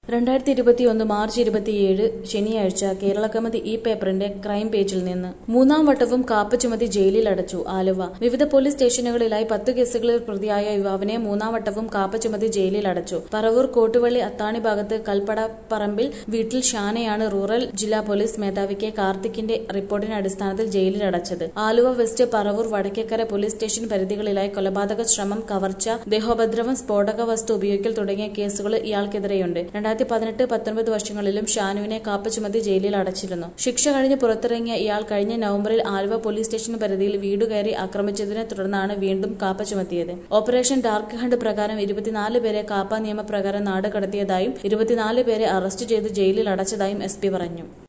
രണ്ടായിരത്തി ഇരുപത്തിയൊന്ന് മാർച്ച് ഇരുപത്തിയേഴ് ശനിയാഴ്ച കേരള കൗമുദി ഈ പേപ്പറിന്റെ ക്രൈം പേജിൽ നിന്ന് മൂന്നാം വട്ടവും കാപ്പ ചുമത്തി ജയിലിൽ അടച്ചു ആലുവ വിവിധ പോലീസ് സ്റ്റേഷനുകളിലായി പത്ത് കേസുകളിൽ പ്രതിയായ യുവാവിനെ മൂന്നാം വട്ടവും കാപ്പ ചുമത്തി ജയിലിൽ അടച്ചു പറവൂർ കോട്ടുവള്ളി അത്താണി ഭാഗത്ത് കൽപ്പടപ്പറമ്പിൽ വീട്ടിൽ ഷാനയാണ് റൂറൽ ജില്ലാ പോലീസ് മേധാവി കെ കാർത്തിക്കിന്റെ റിപ്പോർട്ടിന്റെ അടിസ്ഥാനത്തിൽ ജയിലിൽ അടച്ചത് Aluva west Paravur Vadakkekara police station പരിധികളിലായി കൊലപാതക ശ്രമം കവർച്ച ദേഹോപദ്രവം സ്ഫോടക വസ്തു ഉപയോഗിക്കൽ തുടങ്ങിയ കേസുകൾ ഇയാൾക്കെതിരെയുണ്ട് രണ്ടായിരത്തി പതിനെട്ട് പത്തൊൻപത് വർഷങ്ങളിലും ഷാനുവിനെ കാപ്പ ചുമത്തി ജയിലിൽ അടച്ചിരുന്നു ശിക്ഷ കഴിഞ്ഞ് പുറത്തിറങ്ങിയ ഇയാൾ കഴിഞ്ഞ നവംബറിൽ ആലുവ പോലീസ് സ്റ്റേഷൻ പരിധിയിൽ വീട് കയറി ആക്രമിച്ചതിനെ തുടർന്നാണ് വീണ്ടും കാപ്പ ചുമത്തിയത് ഓപ്പറേഷൻ ഡാർക്ക് ഹണ്ട് പ്രകാരം ഇരുപത്തിനാല് പേരെ കാപ്പ നിയമപ്രകാരം നാട് കടത്തിയതായും ഇരുപത്തിനാല് പേരെ അറസ്റ്റ് ചെയ്ത് ജയിലിൽ അടച്ചതായും എസ് പറഞ്ഞു